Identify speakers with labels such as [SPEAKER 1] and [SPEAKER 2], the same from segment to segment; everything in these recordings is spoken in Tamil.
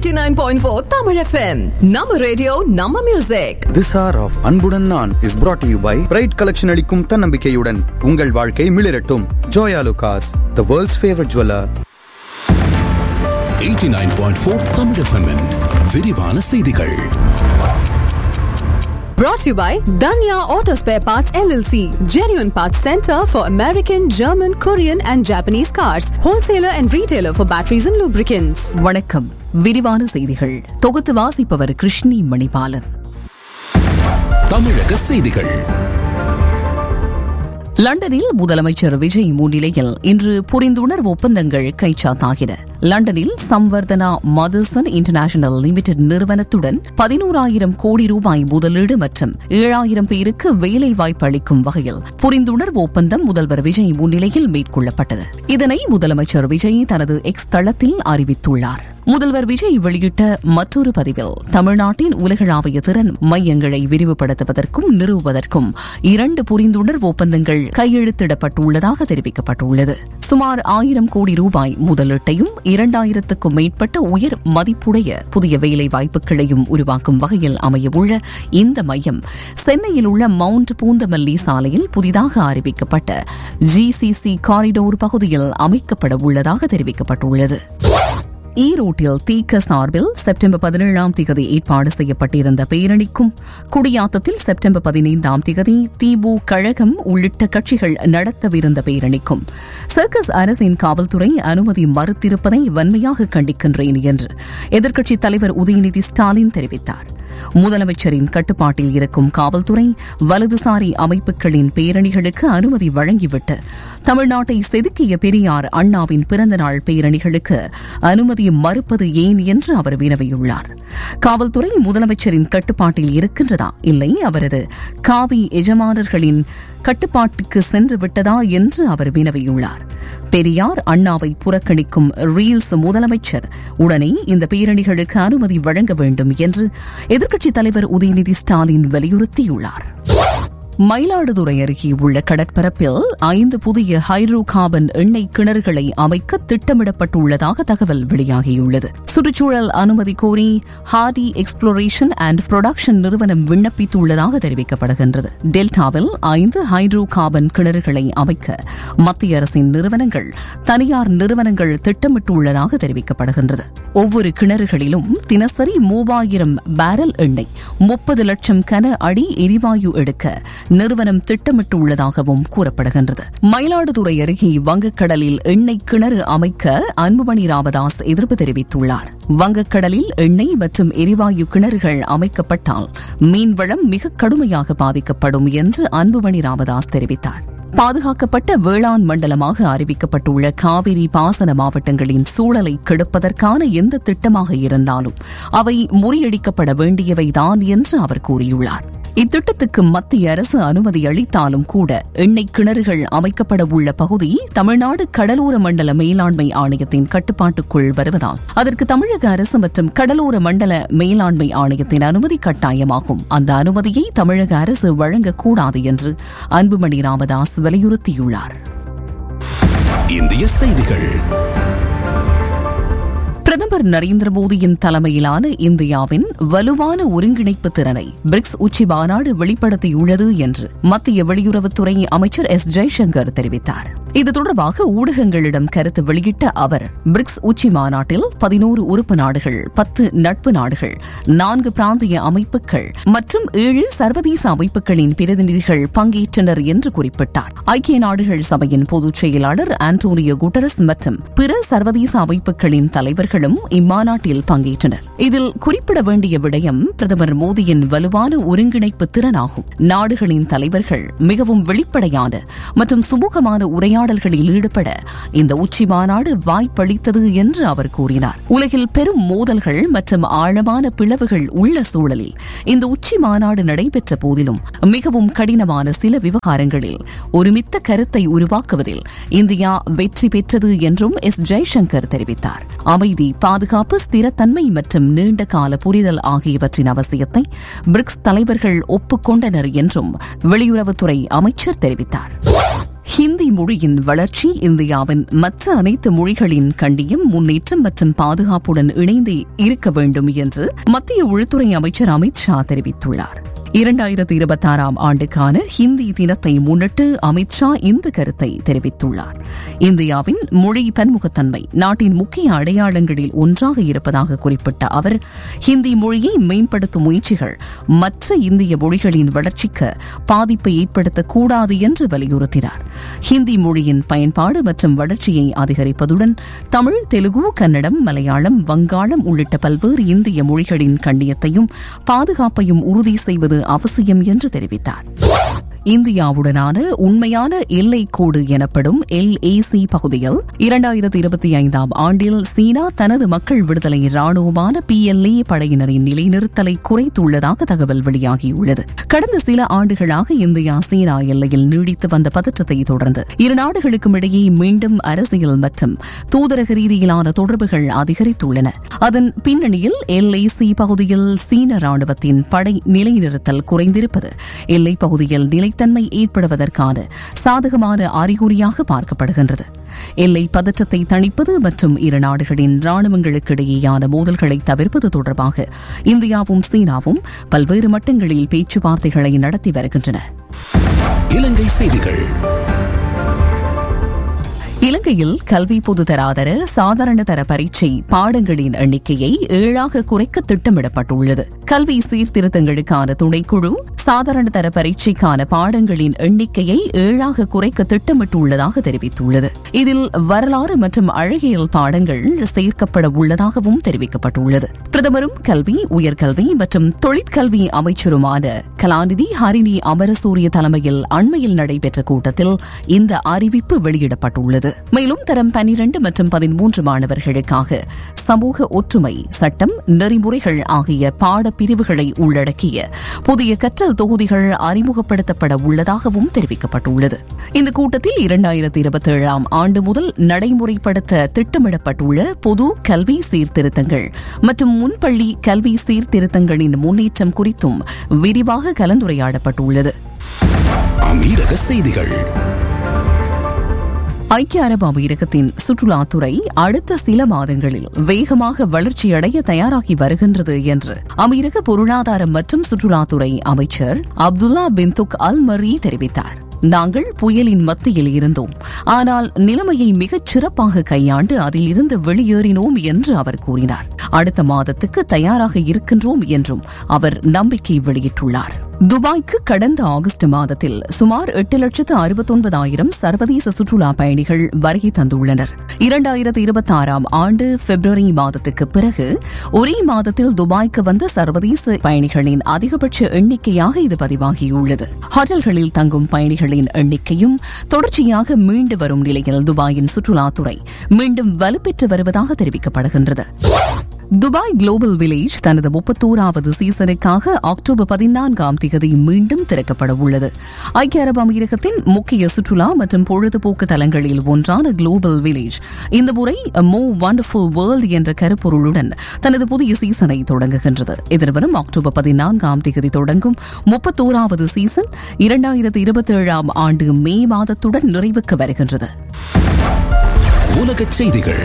[SPEAKER 1] 89.4 Tamil FM. நம்ம ரேடியோ நம்ம மியூசிக்
[SPEAKER 2] திஸ் ஆர் ஆஃப் அன்புடன் நான் is brought to you by pride collection அளிக்கும் தன்னம்பிக்கையுடன் உங்கள் வாழ்க்கை மிளிரட்டும் Joyalukkas the world's favourite jeweller
[SPEAKER 3] 89.4 Tamil FM -இன் விரிவான செய்திகள்
[SPEAKER 1] brought to you by Danya Auto Spare Parts LLC. Genuine Parts Center for American, German, Korean and Japanese cars. Wholesaler and retailer for batteries and lubricants.
[SPEAKER 4] வணக்கம் விரிவான செய்திகள் தொகுத்து வாசிப்பவர் கிருஷ்ணி மணிபாலன்
[SPEAKER 3] தமிழக செய்திகள்
[SPEAKER 4] லண்டனில் முதலமைச்சர் விஜய் முன்னிலையில் இன்று புரிந்துணர்வு ஒப்பந்தங்கள் கைச்சாத்தாகின லண்டனில் சம்வர்தனா மதர்சன் இன்டர்நேஷனல் லிமிடெட் நிறுவனத்துடன் பதினோராயிரம் கோடி ரூபாய் முதலீடு மற்றும் ஏழாயிரம் பேருக்கு வேலை வாய்ப்பு அளிக்கும் வகையில் புரிந்துணர்வு ஒப்பந்தம் முதல்வர் விஜய் முன்னிலையில் மேற்கொள்ளப்பட்டது இதனை முதலமைச்சர் விஜய் தனது எக்ஸ் தளத்தில் அறிவித்துள்ளார் முதல்வர் விஜய் வெளியிட்ட மற்றொரு பதிவில் தமிழ்நாட்டின் உலகளாவிய திறன் மையங்களை விரிவுபடுத்துவதற்கும் நிறுவுவதற்கும் இரண்டு புரிந்துணர்வு ஒப்பந்தங்கள் கையெழுத்திடப்பட்டுள்ளதாக தெரிவிக்கப்பட்டுள்ளது சுமார் ஆயிரம் கோடி ரூபாய் முதலீட்டையும் இரண்டாயிரத்துக்கும் மேற்பட்ட உயர் மதிப்புடைய புதிய வேலை வாய்ப்புகளையும் உருவாக்கும் வகையில் அமையவுள்ள இந்த மையம் சென்னையில் உள்ள மவுண்ட் பூந்தமல்லி சாலையில் புதிதாக அறிவிக்கப்பட்ட ஜிசிசி காரிடோர் பகுதியில் அமைக்கப்பட உள்ளதாக தெரிவிக்கப்பட்டுள்ளது ஈரோட்டில் தீக்க சார்பில் செப்டம்பர் பதினேழாம் திகதி ஏற்பாடு செய்யப்பட்டிருந்த பேரணிக்கும் குடியாத்தத்தில் செப்டம்பர் பதினைந்தாம் திகதி திபு கழகம் உள்ளிட்ட கட்சிகள் நடத்தவிருந்த பேரணிக்கும் சர்க்கஸ் அரசின் காவல்துறை அனுமதி மறுத்திருப்பதை வன்மையாக கண்டிக்கின்றேன் என்று எதிர்க்கட்சித் தலைவர் உதயநிதி ஸ்டாலின் தெரிவித்தார் முதலமைச்சரின் கட்டுப்பாட்டில் இருக்கும் காவல்துறை வலதுசாரி அமைப்புகளின் பேரணிகளுக்கு அனுமதி வழங்கிவிட்டு தமிழ்நாட்டை செதுக்கிய பெரியார் அண்ணாவின் பிறந்தநாள் பேரணிகளுக்கு அனுமதி மறுப்பது ஏன் என்று அவர் வினவியுள்ளார் காவல்துறை முதலமைச்சரின் கட்டுப்பாட்டில் இருக்கின்றதா இல்லை அவரது காவி எஜமானர்களின் கட்டுப்பாட்டுக்கு சென்று விட்டதா என்று அவர் வினவியுள்ளார் பெரியார் அண்ணாவை புறக்கணிக்கும் ரீல்ஸ் முதலமைச்சர் உடனே இந்த பேரணிகளுக்கு அனுமதி வழங்க வேண்டும் என்று எதிர்க்கட்சித் தலைவர் உதயநிதி ஸ்டாலின் வலியுறுத்தியுள்ளார் மயிலாடுதுறை அருகே உள்ள கடற்பரப்பில் ஐந்து புதிய ஹைட்ரோ கார்பன் எண்ணெய் கிணறுகளை அமைக்க திட்டமிடப்பட்டுள்ளதாக தகவல் வெளியாகியுள்ளது சுற்றுச்சூழல் அனுமதி கோரி ஹார்டி எக்ஸ்ப்ளோரேஷன் அண்ட் புரொடக்ஷன் நிறுவனம் விண்ணப்பித்துள்ளதாக தெரிவிக்கப்படுகின்றது டெல்டாவில் ஐந்து ஹைட்ரோ கார்பன் கிணறுகளை அமைக்க மத்திய அரசின் நிறுவனங்கள் தனியார் நிறுவனங்கள் திட்டமிட்டுள்ளதாக தெரிவிக்கப்படுகின்றது ஒவ்வொரு கிணறுகளிலும் தினசரி மூவாயிரம் பேரல் எண்ணெய் முப்பது லட்சம் கன அடி எரிவாயு எடுக்க நிறுவனம் திட்டமிட்டுள்ளதாகவும் கூறப்படுகின்றது மயிலாடுதுறை அருகே வங்கக்கடலில் எண்ணெய் கிணறு அமைக்க அன்புமணி ராமதாஸ் எதிர்ப்பு தெரிவித்துள்ளார் வங்கக்கடலில் எண்ணெய் மற்றும் எரிவாயு கிணறுகள் அமைக்கப்பட்டால் மீன்வளம் மிக கடுமையாக பாதிக்கப்படும் என்று அன்புமணி ராமதாஸ் தெரிவித்தார் பாதுகாக்கப்பட்ட வேளாண் மண்டலமாக அறிவிக்கப்பட்டுள்ள காவிரி பாசன மாவட்டங்களின் சூழலை கெடுப்பதற்கான எந்த திட்டமாக இருந்தாலும் அவை முறியடிக்கப்பட வேண்டியவைதான் என்று அவர் கூறியுள்ளார் இத்திட்டத்துக்கு மத்திய அரசு அனுமதி அளித்தாலும் கூட எண்ணெய் கிணறுகள் அமைக்கப்பட உள்ள பகுதி தமிழ்நாடு கடலோர மண்டல மேலாண்மை ஆணையத்தின் கட்டுப்பாட்டுக்குள் வருவதால் அதற்கு தமிழக அரசு மற்றும் கடலோர மண்டல மேலாண்மை ஆணையத்தின் அனுமதி கட்டாயமாகும் அந்த அனுமதியை தமிழக அரசு வழங்கக்கூடாது என்று அன்புமணி ராமதாஸ் வலியுறுத்தியுள்ளார்
[SPEAKER 3] இந்திய செய்திகள்
[SPEAKER 4] பிரதமர் நரேந்திர மோடியின் தலைமையிலான இந்தியாவின் வலுவான ஒருங்கிணைப்பு திறனை பிரிக்ஸ் உச்சி மாநாடு வெளிப்படுத்தியுள்ளது என்று மத்திய வெளியுறவுத்துறை அமைச்சர் எஸ் ஜெய்சங்கர் தெரிவித்தார் இது தொடர்பாக ஊடகங்களிடம் கருத்து வெளியிட்ட அவர் பிரிக்ஸ் உச்சி மாநாட்டில் பதினோரு உறுப்பு நாடுகள் பத்து நட்பு நாடுகள் நான்கு பிராந்திய அமைப்புகள் மற்றும் ஏழு சர்வதேச அமைப்புகளின் பிரதிநிதிகள் பங்கேற்றனர் என்று குறிப்பிட்டார் ஐக்கிய நாடுகள் சபையின் பொதுச் செயலாளர் ஆண்டோனியோ குட்டரஸ் மற்றும் பிற சர்வதேச அமைப்புகளின் தலைவர்களும் இம்மாநாட்டில் பங்கேற்றனர் இதில் குறிப்பிட வேண்டிய விடயம் பிரதமர் மோடியின் வலுவான ஒருங்கிணைப்பு திறனாகும் நாடுகளின் தலைவர்கள் மிகவும் வெளிப்படையான மற்றும் சுமூகமான உரையாடல்களில் ஈடுபட இந்த உச்சி மாநாடு வாய்ப்பளித்தது என்று அவர் கூறினார் உலகில் பெரும் மோதல்கள் மற்றும் ஆழமான பிளவுகள் உள்ள சூழலில் இந்த உச்சி மாநாடு நடைபெற்ற போதிலும் மிகவும் கடினமான சில விவகாரங்களில் ஒருமித்த கருத்தை உருவாக்குவதில் இந்தியா வெற்றி பெற்றது என்றும் எஸ் ஜெய்சங்கர் தெரிவித்தார் அமைதி பாதுகாப்பு ஸ்திரத்தன்மை மற்றும் நீண்ட கால புரிதல் ஆகியவற்றின் அவசியத்தை பிரிக்ஸ் தலைவர்கள் ஒப்புக்கொண்டனர் என்றும் வெளியுறவுத்துறை அமைச்சர் தெரிவித்தார் ஹிந்தி மொழியின் வளர்ச்சி இந்தியாவின் மற்ற அனைத்து மொழிகளின் கண்டியும் முன்னேற்றம் மற்றும் பாதுகாப்புடன் இணைந்து இருக்க வேண்டும் என்று மத்திய உள்துறை அமைச்சர் அமித் ஷா தெரிவித்துள்ளார் இரண்டாயிரத்தி இருபத்தாறாம் ஆண்டுக்கான ஹிந்தி தினத்தை முன்னிட்டு அமித் ஷா இந்த கருத்தை தெரிவித்துள்ளார் இந்தியாவின் மொழி பன்முகத்தன்மை நாட்டின் முக்கிய அடையாளங்களில் ஒன்றாக இருப்பதாக குறிப்பிட்ட அவர் ஹிந்தி மொழியை மேம்படுத்தும் முயற்சிகள் மற்ற இந்திய மொழிகளின் வளர்ச்சிக்கு பாதிப்பை ஏற்படுத்தக்கூடாது என்று வலியுறுத்தினார் ஹிந்தி மொழியின் பயன்பாடு மற்றும் வளர்ச்சியை அதிகரிப்பதுடன் தமிழ் தெலுங்கு கன்னடம் மலையாளம் வங்காளம் உள்ளிட்ட பல்வேறு இந்திய மொழிகளின் கண்ணியத்தையும் பாதுகாப்பையும் உறுதி செய்வது அவசியம் என்று தெரிவித்தார் இந்தியாவுடனான உண்மையான எல்லை கோடு எனப்படும் எல்ஏசி பகுதியில் இரண்டாயிரத்தி இருபத்தி ஐந்தாம் ஆண்டில் சீனா தனது மக்கள் விடுதலை ராணுவமான பிஎல்ஏ படையினரின் நிலைநிறுத்தலை குறைத்துள்ளதாக தகவல் வெளியாகியுள்ளது கடந்த சில ஆண்டுகளாக இந்தியா சீனா எல்லையில் நீடித்து வந்த பதற்றத்தை தொடர்ந்து இரு நாடுகளுக்கும் இடையே மீண்டும் அரசியல் மற்றும் தூதரக ரீதியிலான தொடர்புகள் அதிகரித்துள்ளன அதன் பின்னணியில் எல்ஏசி பகுதியில் சீன ராணுவத்தின் படை நிலைநிறுத்தல் குறைந்திருப்பது எல்லைப் பகுதியில் நிலைத்தன்மை ஏற்படுவதற்கான சாதகமான அறிகுறியாக பார்க்கப்படுகின்றது எல்லை பதற்றத்தை தணிப்பது மற்றும் இரு நாடுகளின் ராணுவங்களுக்கிடையேயான மோதல்களை தவிர்ப்பது தொடர்பாக இந்தியாவும் சீனாவும் பல்வேறு மட்டங்களில் பேச்சுவார்த்தைகளை நடத்தி வருகின்றன
[SPEAKER 3] இலங்கை செய்திகள்
[SPEAKER 4] இலங்கையில் கல்வி பொதுதராதர சாதாரண தர பரீட்சை பாடங்களின் எண்ணிக்கையை ஏழாக குறைக்க திட்டமிடப்பட்டுள்ளது கல்வி சீர்திருத்தங்களுக்கான துணைக்குழு சாதாரண தர பரீட்சைக்கான பாடங்களின் எண்ணிக்கையை ஏழாக குறைக்க திட்டமிட்டுள்ளதாக தெரிவித்துள்ளது இதில் வரலாறு மற்றும் அழகியல் பாடங்கள் சேர்க்கப்பட உள்ளதாகவும் தெரிவிக்கப்பட்டுள்ளது பிரதமரும் கல்வி உயர்கல்வி மற்றும் தொழிற்கல்வி அமைச்சருமான கலாநிதி ஹரிணி அமரசூரிய தலைமையில் அண்மையில் நடைபெற்ற கூட்டத்தில் இந்த அறிவிப்பு வெளியிடப்பட்டுள்ளது மேலும் தரம் பனிரண்டு மற்றும் பதிமூன்று மாணவர்களுக்காக சமூக ஒற்றுமை சட்டம் நெறிமுறைகள் ஆகிய பாடப்பிரிவுகளை உள்ளடக்கிய புதிய கற்றல் தொகுதிகள் அறிமுகப்படுத்தப்பட உள்ளதாகவும் தெரிவிக்கப்பட்டுள்ளது இந்த கூட்டத்தில் இரண்டாயிரத்தி இருபத்தி ஏழாம் ஆண்டு முதல் நடைமுறைப்படுத்த திட்டமிடப்பட்டுள்ள பொது கல்வி சீர்திருத்தங்கள் மற்றும் முன்பள்ளி கல்வி சீர்திருத்தங்களின் முன்னேற்றம் குறித்தும் விரிவாக கலந்துரையாடப்பட்டுள்ளது
[SPEAKER 3] அமீரக செய்திகள்
[SPEAKER 4] ஐக்கிய அரபு அமீரகத்தின் சுற்றுலாத்துறை அடுத்த சில மாதங்களில் வேகமாக வளர்ச்சியடைய தயாராகி வருகின்றது என்று அமீரக பொருளாதாரம் மற்றும் சுற்றுலாத்துறை அமைச்சர் அப்துல்லா பின் துக் அல் மரி தெரிவித்தார் நாங்கள் புயலின் மத்தியில் இருந்தோம் ஆனால் நிலைமையை மிகச் சிறப்பாக கையாண்டு அதில் இருந்து வெளியேறினோம் என்று அவர் கூறினார் அடுத்த மாதத்துக்கு தயாராக இருக்கின்றோம் என்றும் அவர் நம்பிக்கை வெளியிட்டுள்ளார் துபாய்க்கு கடந்த ஆகஸ்ட் மாதத்தில் சுமார் எட்டு லட்சத்து அறுபத்தொன்பதாயிரம் சர்வதேச சுற்றுலா பயணிகள் வருகை தந்துள்ளனர் இரண்டாயிரத்து இருபத்தி ஆறாம் ஆண்டு பிப்ரவரி மாதத்துக்கு பிறகு ஒரே மாதத்தில் துபாய்க்கு வந்த சர்வதேச பயணிகளின் அதிகபட்ச எண்ணிக்கையாக இது பதிவாகியுள்ளது ஹோட்டல்களில் தங்கும் பயணிகளின் எண்ணிக்கையும் தொடர்ச்சியாக மீண்டு வரும் நிலையில் துபாயின் சுற்றுலாத்துறை மீண்டும் வலுப்பெற்று வருவதாக தெரிவிக்கப்படுகின்றது துபாய் குளோபல் வில்லேஜ் தனது முப்பத்தோராவது சீசனுக்காக அக்டோபர் பதினான்காம் தேதி மீண்டும் திறக்கப்பட உள்ளது ஐக்கிய அரபு அமீரகத்தின் முக்கிய சுற்றுலா மற்றும் பொழுதுபோக்கு தலங்களில் ஒன்றான குளோபல் வில்லேஜ் இந்த முறை மோ வண்டர்ஃபுல் வேர்ல்ட் என்ற கருப்பொருளுடன் தனது புதிய சீசனை தொடங்குகின்றது எதிர்வரும் அக்டோபர் பதினான்காம் தேதி தொடங்கும் முப்பத்தோராவது சீசன் இரண்டாயிரத்து இருபத்தி ஏழாம் ஆண்டு மே மாதத்துடன் நிறைவுக்கு வருகின்றது
[SPEAKER 3] உலகச் செய்திகள்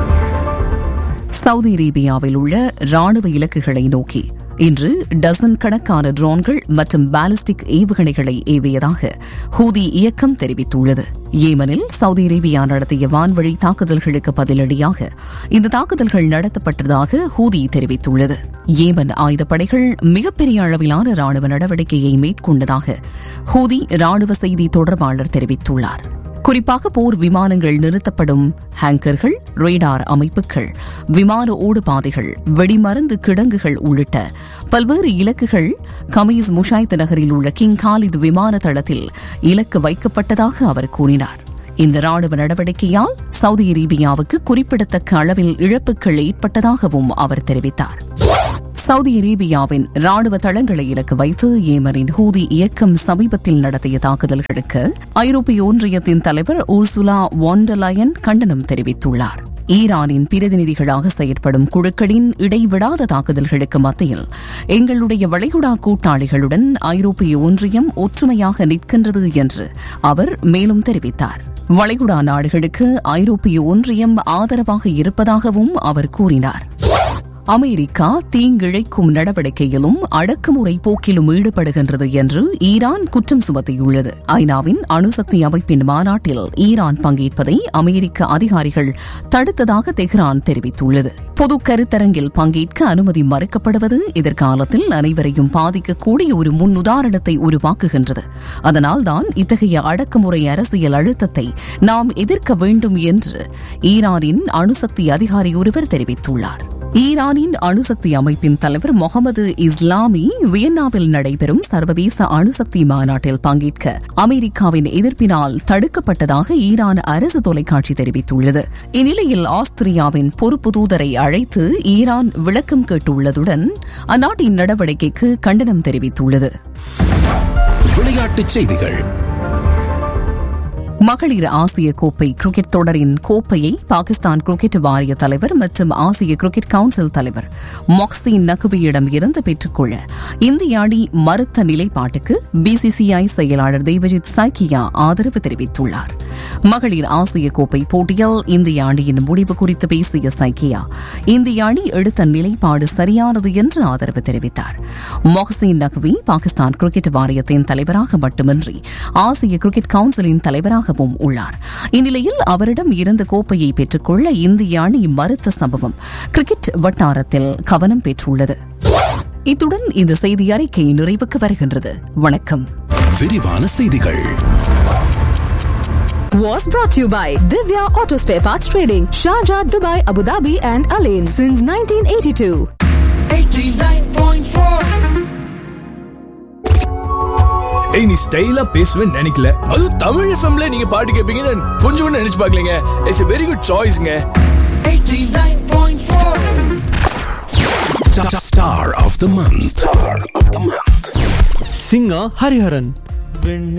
[SPEAKER 4] சவுதி அரேபியாவில் உள்ள ராணுவ இலக்குகளை நோக்கி இன்று டசன் கணக்கான ட்ரோன்கள் மற்றும் பாலிஸ்டிக் ஏவுகணைகளை ஏவியதாக ஹூதி இயக்கம் தெரிவித்துள்ளது ஏமனில் சவுதி அரேபியா நடத்திய வான்வழி தாக்குதல்களுக்கு பதிலடியாக இந்த தாக்குதல்கள் நடத்தப்பட்டதாக ஹூதி தெரிவித்துள்ளது ஏமன் ஆயுதப்படைகள் மிகப்பெரிய அளவிலான ராணுவ நடவடிக்கையை மேற்கொண்டதாக ஹூதி ராணுவ செய்தி தொடர்பாளர் தெரிவித்துள்ளார் குறிப்பாக போர் விமானங்கள் நிறுத்தப்படும் ஹேங்கர்கள் ரேடார் அமைப்புகள் விமான ஓடுபாதைகள் வெடிமருந்து கிடங்குகள் உள்ளிட்ட பல்வேறு இலக்குகள் கமீஸ் முஷாய்த் நகரில் உள்ள கிங் காலித் விமான தளத்தில் இலக்கு வைக்கப்பட்டதாக அவர் கூறினார் இந்த ராணுவ நடவடிக்கையால் சவுதி அரேபியாவுக்கு குறிப்பிடத்தக்க அளவில் இழப்புகள் ஏற்பட்டதாகவும் அவர் தெரிவித்தார் சவுதி அரேபியாவின் ராணுவ தளங்களை இலக்கு வைத்து ஏமனின் ஹூதி இயக்கம் சமீபத்தில் நடத்திய தாக்குதல்களுக்கு ஐரோப்பிய ஒன்றியத்தின் தலைவர் ஊர்சுலா வாண்டலயன் கண்டனம் தெரிவித்துள்ளார் ஈரானின் பிரதிநிதிகளாக செயற்படும் குழுக்களின் இடைவிடாத தாக்குதல்களுக்கு மத்தியில் எங்களுடைய வளைகுடா கூட்டாளிகளுடன் ஐரோப்பிய ஒன்றியம் ஒற்றுமையாக நிற்கின்றது என்று அவர் மேலும் தெரிவித்தார் வளைகுடா நாடுகளுக்கு ஐரோப்பிய ஒன்றியம் ஆதரவாக இருப்பதாகவும் அவர் கூறினார் அமெரிக்கா தீங்கிழைக்கும் நடவடிக்கையிலும் அடக்குமுறை போக்கிலும் ஈடுபடுகின்றது என்று ஈரான் குற்றம் சுமத்தியுள்ளது ஐநாவின் அணுசக்தி அமைப்பின் மாநாட்டில் ஈரான் பங்கேற்பதை அமெரிக்க அதிகாரிகள் தடுத்ததாக தெஹ்ரான் தெரிவித்துள்ளது பொது கருத்தரங்கில் பங்கேற்க அனுமதி மறுக்கப்படுவது எதிர்காலத்தில் அனைவரையும் பாதிக்கக்கூடிய ஒரு முன்னுதாரணத்தை உருவாக்குகின்றது அதனால்தான் இத்தகைய அடக்குமுறை அரசியல் அழுத்தத்தை நாம் எதிர்க்க வேண்டும் என்று ஈரானின் அணுசக்தி அதிகாரி ஒருவர் தெரிவித்துள்ளார் ஈரானின் அணுசக்தி அமைப்பின் தலைவர் முகமது இஸ்லாமி வியன்னாவில் நடைபெறும் சர்வதேச அணுசக்தி மாநாட்டில் பங்கேற்க அமெரிக்காவின் எதிர்ப்பினால் தடுக்கப்பட்டதாக ஈரான் அரசு தொலைக்காட்சி தெரிவித்துள்ளது இந்நிலையில் ஆஸ்திரியாவின் பொறுப்பு தூதரை அழைத்து ஈரான் விளக்கம் கேட்டுள்ளதுடன் அந்நாட்டின் நடவடிக்கைக்கு கண்டனம் தெரிவித்துள்ளது
[SPEAKER 3] விளையாட்டுச் செய்திகள்
[SPEAKER 4] மகளிர் ஆசிய கோப்பை கிரிக்கெட் தொடரின் கோப்பையை பாகிஸ்தான் கிரிக்கெட் வாரிய தலைவர் மற்றும் ஆசிய கிரிக்கெட் கவுன்சில் தலைவர் மொக்சின் நகுவியிடம் இருந்து பெற்றுக்கொள்ள இந்திய அணி மறுத்த நிலைப்பாட்டுக்கு பிசிசிஐ செயலாளர் தேவஜித் சைக்கியா ஆதரவு தெரிவித்துள்ளார் மகளிர் ஆசிய கோப்பை போட்டியில் இந்திய அணியின் முடிவு குறித்து பேசிய சைக்கியா இந்திய அணி எடுத்த நிலைப்பாடு சரியானது என்று ஆதரவு தெரிவித்தார் மொஹசின் நக்வி பாகிஸ்தான் கிரிக்கெட் வாரியத்தின் தலைவராக மட்டுமின்றி ஆசிய கிரிக்கெட் கவுன்சிலின் தலைவராகவும் உள்ளார் இந்நிலையில் அவரிடம் இருந்த கோப்பையை பெற்றுக்கொள்ள இந்திய அணி மறுத்த சம்பவம் கிரிக்கெட் வட்டாரத்தில் கவனம் பெற்றுள்ளது இத்துடன் இந்த செய்தி அறிக்கை நிறைவுக்கு வருகின்றது வணக்கம்
[SPEAKER 3] விரிவான செய்திகள்
[SPEAKER 1] Was brought to you by Divya Auto Spare Parts Trading, Sharjah, Dubai, Abu Dhabi, and Alain since 1982.
[SPEAKER 5] ஏய் நீ ஸ்டைலா பேசுவேன்னு நினைக்கல அதுவும் தமிழ் எஃப்எம்ல நீங்க பாட்டு கேட்பீங்கன்னு கொஞ்சம் கூட நினைச்சு பார்க்கலங்க இட்ஸ் வெரி குட் சாய்ஸ்ங்க
[SPEAKER 3] Star of the month. Star of the month.
[SPEAKER 6] singer Hariharan.